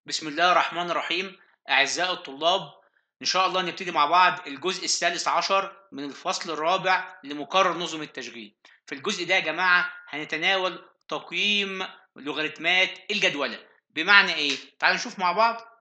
بسم الله الرحمن الرحيم أعزائي الطلاب إن شاء الله نبتدي مع بعض الجزء الثالث عشر من الفصل الرابع لمقرر نظم التشغيل في الجزء ده يا جماعة هنتناول تقييم لوغاريتمات الجدولة بمعنى إيه؟ تعالوا نشوف مع بعض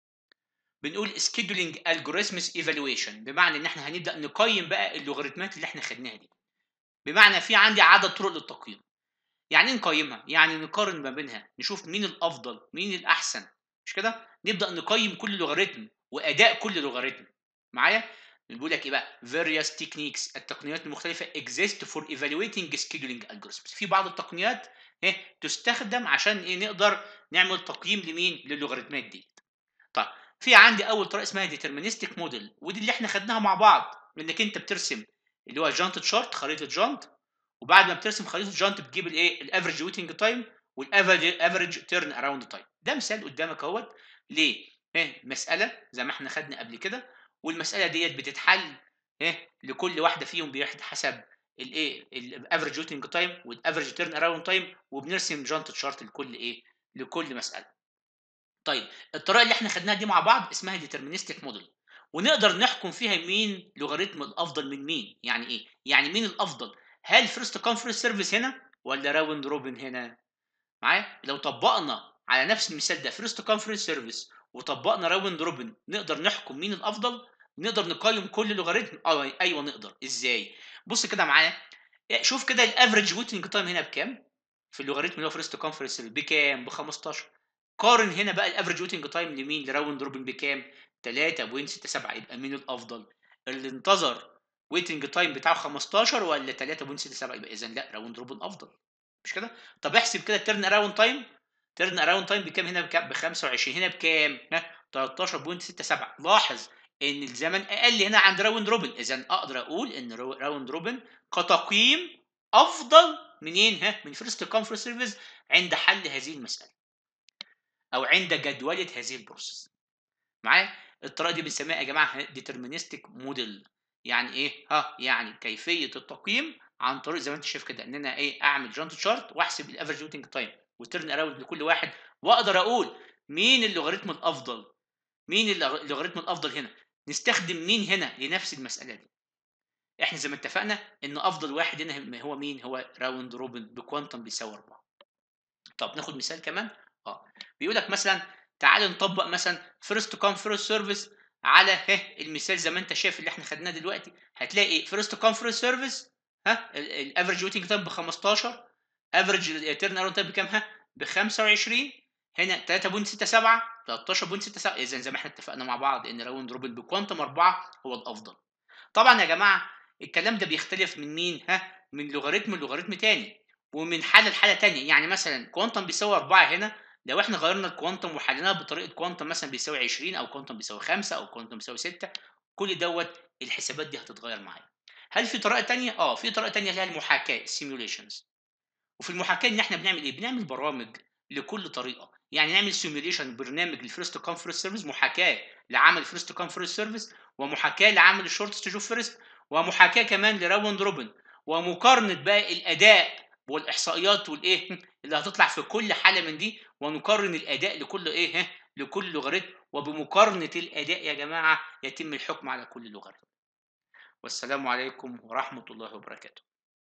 بنقول scheduling algorithms evaluation بمعنى إن إحنا هنبدأ نقيم بقى اللوغاريتمات اللي إحنا خدناها دي بمعنى في عندي عدد طرق للتقييم يعني ايه نقيمها؟ يعني نقارن ما بينها نشوف مين الأفضل مين الأحسن مش كده؟ نبدا نقيم كل لوغاريتم واداء كل لوغاريتم معايا؟ بنقول لك ايه بقى؟ various techniques التقنيات المختلفه exist for evaluating scheduling algorithms في بعض التقنيات ايه تستخدم عشان ايه نقدر نعمل تقييم لمين؟ للوغاريتمات دي. طيب في عندي اول طريقه اسمها deterministic موديل ودي اللي احنا خدناها مع بعض انك انت بترسم اللي هو جانت تشارت خريطه جانت وبعد ما بترسم خريطه جانت بتجيب الايه؟ الافريج ويتنج تايم والافريج تيرن اراوند تايم ده مثال قدامك اهوت ليه ايه مساله زي ما احنا خدنا قبل كده والمساله ديت بتتحل ايه لكل واحده فيهم بحسب الايه الافريج ويتنج تايم والافريج تيرن اراوند تايم وبنرسم جانت تشارت لكل ايه لكل مساله طيب الطريقه اللي احنا خدناها دي مع بعض اسمها ديترمينستيك موديل ونقدر نحكم فيها مين لوغاريتم الافضل من مين يعني ايه يعني مين الافضل هل فيرست كونفرنس سيرفيس هنا ولا راوند روبن هنا معايا لو طبقنا على نفس المثال ده فيرست كونفرنس سيرفيس وطبقنا راوند روبن نقدر نحكم مين الافضل نقدر نقيم كل لوغاريتم اه ايوه نقدر ازاي بص كده معايا شوف كده الافريج ويتنج تايم هنا بكام في اللوغاريتم اللي هو فيرست كونفرنس بكام ب 15 قارن هنا بقى الافريج ويتنج تايم لمين لراوند روبن بكام 3.67 يبقى مين الافضل اللي انتظر ويتنج تايم بتاعه 15 ولا 3.67 يبقى اذا لا راوند روبن افضل مش كده طب احسب كده الترن اراوند تايم ترن اراوند تايم بكام هنا بكام ب 25 هنا بكام ها 13.67 لاحظ ان الزمن اقل هنا عند راوند روبن اذا اقدر اقول ان راوند روبن كتقييم افضل منين ها من فيرست كونفرنس سيرفيس عند حل هذه المساله او عند جدوله هذه البروسيس معايا الطريقه دي بنسميها يا جماعه ديترمينستيك موديل يعني ايه ها يعني كيفيه التقييم عن طريق زي ما انت شايف كده ان انا ايه اعمل جانت شارت واحسب الافرج ويتنج تايم وترن اراوند لكل واحد واقدر اقول مين اللوغاريتم الافضل مين اللوغاريتم الافضل هنا نستخدم مين هنا لنفس المساله دي احنا زي ما اتفقنا ان افضل واحد هنا هو مين هو راوند روبن بكوانتم بيساوي 4 طب ناخد مثال كمان اه بيقول لك مثلا تعال نطبق مثلا فيرست كونفرنس سيرفيس على ها المثال زي ما انت شايف اللي احنا خدناه دلوقتي هتلاقي فيرست كونفرنس سيرفيس ها الافرج ويتنج تايم ب 15 افرج تيرن اراوند تايم بكام ها ب 25 هنا 3.67 13.67 اذا زي ما احنا اتفقنا مع بعض ان راوند روبن بكوانتم 4 هو الافضل طبعا يا جماعه الكلام ده بيختلف من مين ها من لوغاريتم لوغاريتم تاني ومن حاله لحاله تانية يعني مثلا كوانتم بيساوي 4 هنا لو احنا غيرنا الكوانتم وحليناها بطريقه كوانتم مثلا بيساوي 20 او كوانتم بيساوي 5 او كوانتم بيساوي 6 كل دوت الحسابات دي هتتغير معايا هل في طريقه تانية اه في طريقه تانية اللي هي المحاكاه السيميوليشنز وفي المحاكاه ان احنا بنعمل ايه بنعمل برامج لكل طريقه يعني نعمل سيميوليشن برنامج للفيرست كونفرنس سيرفيس محاكاه لعمل فيرست كونفرنس سيرفيس ومحاكاه لعمل الشورت ستيج اوف فيرست ومحاكاه كمان لراوند روبن ومقارنه بقى الاداء والاحصائيات والايه اللي هتطلع في كل حاله من دي ونقارن الاداء لكل ايه لكل لوغاريتم وبمقارنه الاداء يا جماعه يتم الحكم على كل لوغاريتم والسلام عليكم ورحمه الله وبركاته